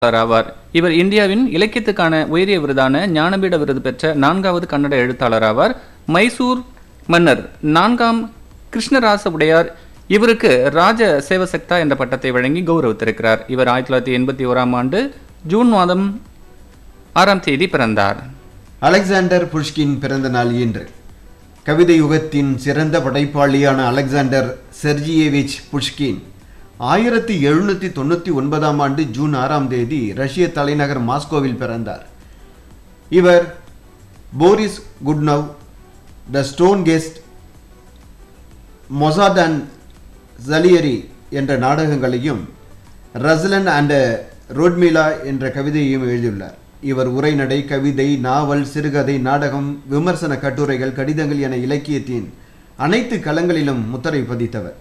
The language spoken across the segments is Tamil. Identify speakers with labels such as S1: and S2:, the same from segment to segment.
S1: ஆவார் இவர் இந்தியாவின் இலக்கியத்துக்கான உயரிய விருதான ஞானபீட விருது பெற்ற நான்காவது கன்னட எழுத்தாளர் ஆவார் மைசூர் மன்னர் நான்காம் கிருஷ்ணராச உடையார் இவருக்கு ராஜ சேவசக்தா என்ற பட்டத்தை வழங்கி கௌரவித்திருக்கிறார் இவர் ஆயிரத்தி தொள்ளாயிரத்தி எண்பத்தி ஓராம் ஆண்டு ஜூன் மாதம் ஆறாம் தேதி பிறந்தார்
S2: அலெக்சாண்டர் புஷ்கின் பிறந்த நாள் இன்று கவிதை யுகத்தின் சிறந்த படைப்பாளியான அலெக்சாண்டர் செர்ஜியேவிச் புஷ்கின் ஆயிரத்தி எழுநூற்றி தொண்ணூற்றி ஒன்பதாம் ஆண்டு ஜூன் ஆறாம் தேதி ரஷ்ய தலைநகர் மாஸ்கோவில் பிறந்தார் இவர் Boris Godunov the stone guest Mozart and Salieri என்ற நாடகங்களையும் ரஸ்லன் அண்ட் ரோட்மிலா என்ற கவிதையையும் எழுதியுள்ளார் இவர் உரைநடை கவிதை நாவல் சிறுகதை நாடகம் விமர்சன கட்டுரைகள் கடிதங்கள் என இலக்கியத்தின் அனைத்து களங்களிலும் முத்திரை பதித்தவர்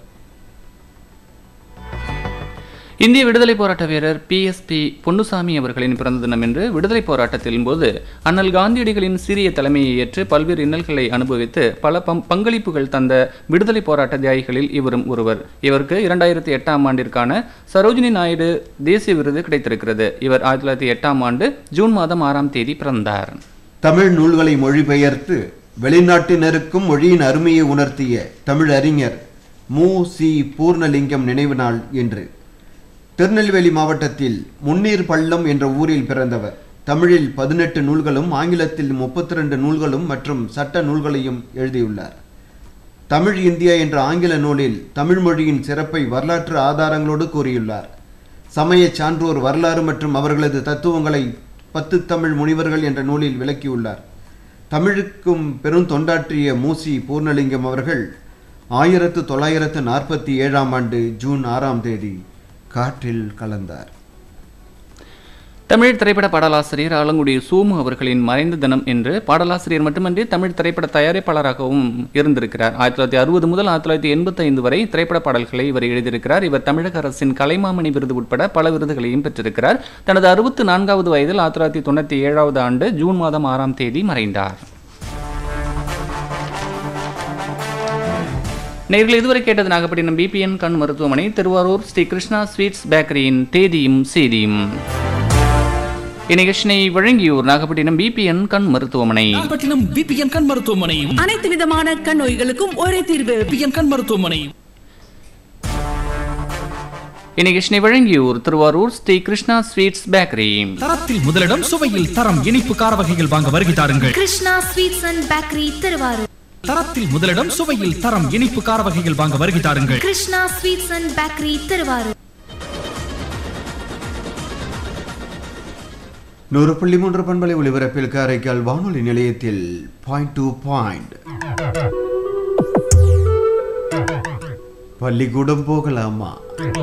S1: இந்திய விடுதலை போராட்ட வீரர் பிஎஸ்பி பொன்னுசாமி அவர்களின் பிறந்த தினம் என்று விடுதலை போராட்டத்தின் போது அண்ணல் காந்தியடிகளின் சிறிய தலைமையை ஏற்று பல்வேறு இன்னல்களை அனுபவித்து பல பம் பங்களிப்புகள் தந்த விடுதலை போராட்ட தியாகிகளில் இவரும் ஒருவர் இவருக்கு இரண்டாயிரத்தி எட்டாம் ஆண்டிற்கான சரோஜினி நாயுடு தேசிய விருது கிடைத்திருக்கிறது இவர் ஆயிரத்தி தொள்ளாயிரத்தி எட்டாம் ஆண்டு ஜூன் மாதம் ஆறாம் தேதி பிறந்தார்
S2: தமிழ் நூல்களை மொழிபெயர்த்து வெளிநாட்டினருக்கும் மொழியின் அருமையை உணர்த்திய தமிழ் அறிஞர் மு சி பூர்ணலிங்கம் நினைவு நாள் என்று திருநெல்வேலி மாவட்டத்தில் முன்னீர் பள்ளம் என்ற ஊரில் பிறந்தவர் தமிழில் பதினெட்டு நூல்களும் ஆங்கிலத்தில் முப்பத்தி ரெண்டு நூல்களும் மற்றும் சட்ட நூல்களையும் எழுதியுள்ளார் தமிழ் இந்தியா என்ற ஆங்கில நூலில் தமிழ் மொழியின் சிறப்பை வரலாற்று ஆதாரங்களோடு கூறியுள்ளார் சமய சான்றோர் வரலாறு மற்றும் அவர்களது தத்துவங்களை பத்து தமிழ் முனிவர்கள் என்ற நூலில் விளக்கியுள்ளார் தமிழுக்கும் பெரும் தொண்டாற்றிய மூசி பூர்ணலிங்கம் அவர்கள் ஆயிரத்து தொள்ளாயிரத்து நாற்பத்தி ஏழாம் ஆண்டு ஜூன் ஆறாம் தேதி காற்றில் கலந்தார்
S1: தமிழ் திரைப்பட பாடலாசிரியர் ஆலங்குடி சோமு அவர்களின் மறைந்த தினம் என்று பாடலாசிரியர் மட்டுமன்றி தமிழ் திரைப்பட தயாரிப்பாளராகவும் இருந்திருக்கிறார் ஆயிரத்தி தொள்ளாயிரத்தி அறுபது முதல் ஆயிரத்தி தொள்ளாயிரத்தி எண்பத்தி ஐந்து வரை திரைப்பட பாடல்களை இவர் எழுதியிருக்கிறார் இவர் தமிழக அரசின் கலைமாமணி விருது உட்பட பல விருதுகளையும் பெற்றிருக்கிறார் தனது அறுபத்து நான்காவது வயதில் ஆயிரத்தி தொள்ளாயிரத்தி தொண்ணூற்றி ஏழாவது ஆண்டு ஜூன் மாதம் ஆறாம் தேதி மறைந்தார் நேர்கள் இதுவரை கேட்டது நாகப்பட்டினம் பிபிஎன் கண் மருத்துவமனை திருவாரூர் ஸ்ரீ கிருஷ்ணா ஸ்வீட்ஸ் பேக்கரியின் தேதியும் செய்தியும் இந்நிகழ்ச்சியை வழங்கியோர் நாகப்பட்டினம் பிபிஎன் கண் மருத்துவமனை
S3: நாகப்பட்டினம் பிபிஎன் கண் மருத்துவமனை
S4: அனைத்து விதமான கண் நோய்களுக்கும் ஒரே தீர்வு
S3: பிபிஎன் கண் மருத்துவமனை
S1: இந்நிகழ்ச்சியை வழங்கியோர் திருவாரூர் ஸ்ரீ கிருஷ்ணா ஸ்வீட்ஸ் பேக்கரி
S3: தரத்தில் முதலிடம் சுவையில் தரம் இனிப்பு கார வகைகள் வாங்க வருகை தாருங்கள்
S5: Krishna sweets and bakery Thiruvarur
S3: தரத்தில் முதலிடம் சுவையில் தரம் இனிப்பு கார வகைகள் வாங்க வருகை தாருங்கள்
S5: Krishna sweets and bakery Thiruvarur
S2: நூறு புள்ளி மூன்று பண்பலை ஒளிபரப்பில் காரைக்கால் வானொலி நிலையத்தில் பாயிண்ட் டு பாயிண்ட் பள்ளிக்கூடம் போகலாமா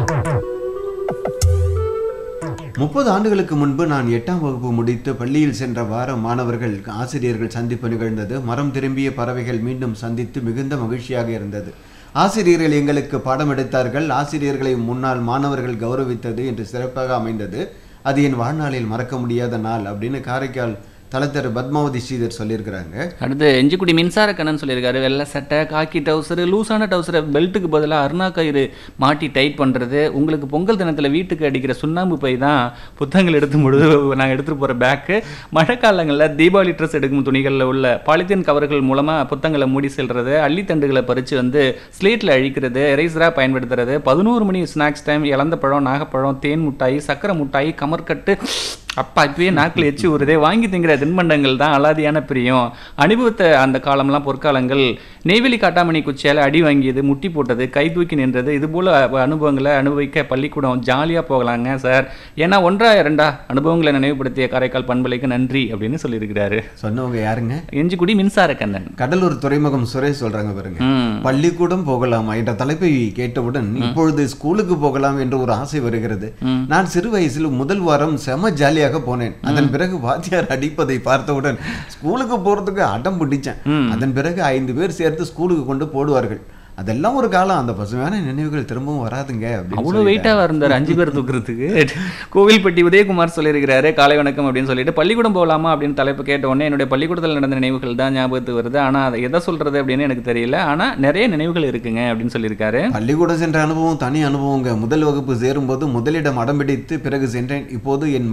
S2: முப்பது ஆண்டுகளுக்கு முன்பு நான் எட்டாம் வகுப்பு முடித்து பள்ளியில் சென்ற வாரம் மாணவர்கள் ஆசிரியர்கள் சந்திப்பு நிகழ்ந்தது மரம் திரும்பிய பறவைகள் மீண்டும் சந்தித்து மிகுந்த மகிழ்ச்சியாக இருந்தது ஆசிரியர்கள் எங்களுக்கு பாடம் எடுத்தார்கள் ஆசிரியர்களை முன்னாள் மாணவர்கள் கௌரவித்தது என்று சிறப்பாக அமைந்தது அது என் வாழ்நாளில் மறக்க முடியாத நாள் அப்படின்னு காரைக்கால் தலத்தர் பத்மாவதி ஸ்ரீதர் சொல்லியிருக்கிறாங்க
S1: அடுத்து எஞ்சிக்குடி மின்சார கண்ணன் சொல்லியிருக்காரு வெள்ளை சட்டை காக்கி டவுசரு லூஸான டவுசரை பெல்ட்டுக்கு பதிலாக அருணா கயிறு மாட்டி டைட் பண்ணுறது உங்களுக்கு பொங்கல் தினத்தில் வீட்டுக்கு அடிக்கிற சுண்ணாம்பு பை தான் புத்தகங்கள் எடுத்து முழுது நாங்கள் எடுத்துகிட்டு போகிற பேக்கு மழைக்காலங்களில் தீபாவளி ட்ரெஸ் எடுக்கும் துணிகளில் உள்ள பாலித்தீன் கவர்கள் மூலமாக புத்தகங்களை மூடி செல்றது அள்ளித்தண்டுகளை பறித்து வந்து ஸ்லேட்டில் அழிக்கிறது எரேசராக பயன்படுத்துறது பதினோரு மணி ஸ்நாக்ஸ் டைம் இளந்த பழம் நாகப்பழம் தேன் முட்டாய் சக்கரை முட்டாய் கமர்கட்டு அப்பா இப்பயே நாக்கில் எச்சி ஊறுதே வாங்கி திங்கிற தின்பண்டங்கள் தான் அலாதியான பிரியம் அனுபவத்த அந்த காலம்லாம் பொற்காலங்கள் நெய்வேலி காட்டாமணி குச்சியால் அடி வாங்கியது முட்டி போட்டது கை தூக்கி நின்றது இது போல அனுபவங்களை அனுபவிக்க பள்ளிக்கூடம் ஜாலியாக போகலாங்க சார் ஏன்னா ஒன்றா இரண்டா அனுபவங்களை நினைவுபடுத்திய காரைக்கால் பண்பலைக்கு நன்றி அப்படின்னு சொல்லியிருக்கிறாரு
S2: சொன்னவங்க யாருங்க
S1: எஞ்சிக்குடி மின்சார கண்ணன்
S2: கடலூர் துறைமுகம் சுரேஷ் சொல்றாங்க பாருங்க
S1: ம்
S2: பள்ளிக்கூடம் போகலாமா என்ற தலைப்பை கேட்டவுடன் இப்பொழுது ஸ்கூலுக்கு போகலாம் என்ற ஒரு ஆசை வருகிறது நான் சிறு வயசில் முதல் வாரம் செம ஜாலியாக போனேன் அதன் பிறகு வாத்தியார் அடிப்பதை பார்த்தவுடன் ஸ்கூலுக்கு போறதுக்கு அடம் பிடிச்சேன் அதன் பிறகு ஐந்து பேர் சேர்த்து ஸ்கூலுக்கு கொண்டு போடுவார்கள் அதெல்லாம் ஒரு காலம் அந்த பசுமையான நினைவுகள் திரும்பவும் வராதுங்க அப்படின்னு
S1: அவ்வளோ
S2: சொல்லிட்டாங்க.
S1: வெயிட்டாக இருந்தார் அஞ்சு பேர் தூக்குறதுக்கு கோவில்பட்டி உதயகுமார் சொல்லியிருக்கிறாரு காலை வணக்கம் அப்படின்னு சொல்லிட்டு பள்ளிக்கூடம் போகலாமா அப்படின்னு தலைப்பு கேட்ட உடனே என்னுடைய பள்ளிக்கூடத்தில் நடந்த நினைவுகள் தான் ஞாபகத்துக்கு வருது ஆனால் அதை எதை சொல்றது அப்படின்னு எனக்கு தெரியல ஆனால் நிறைய நினைவுகள் இருக்குங்க அப்படின்னு சொல்லியிருக்காரு
S2: பள்ளிக்கூடம் சென்ற அனுபவம் தனி அனுபவங்க முதல் வகுப்பு சேரும்போது முதலிடம் அடம் பிடித்து பிறகு சென்றேன் இப்போது என்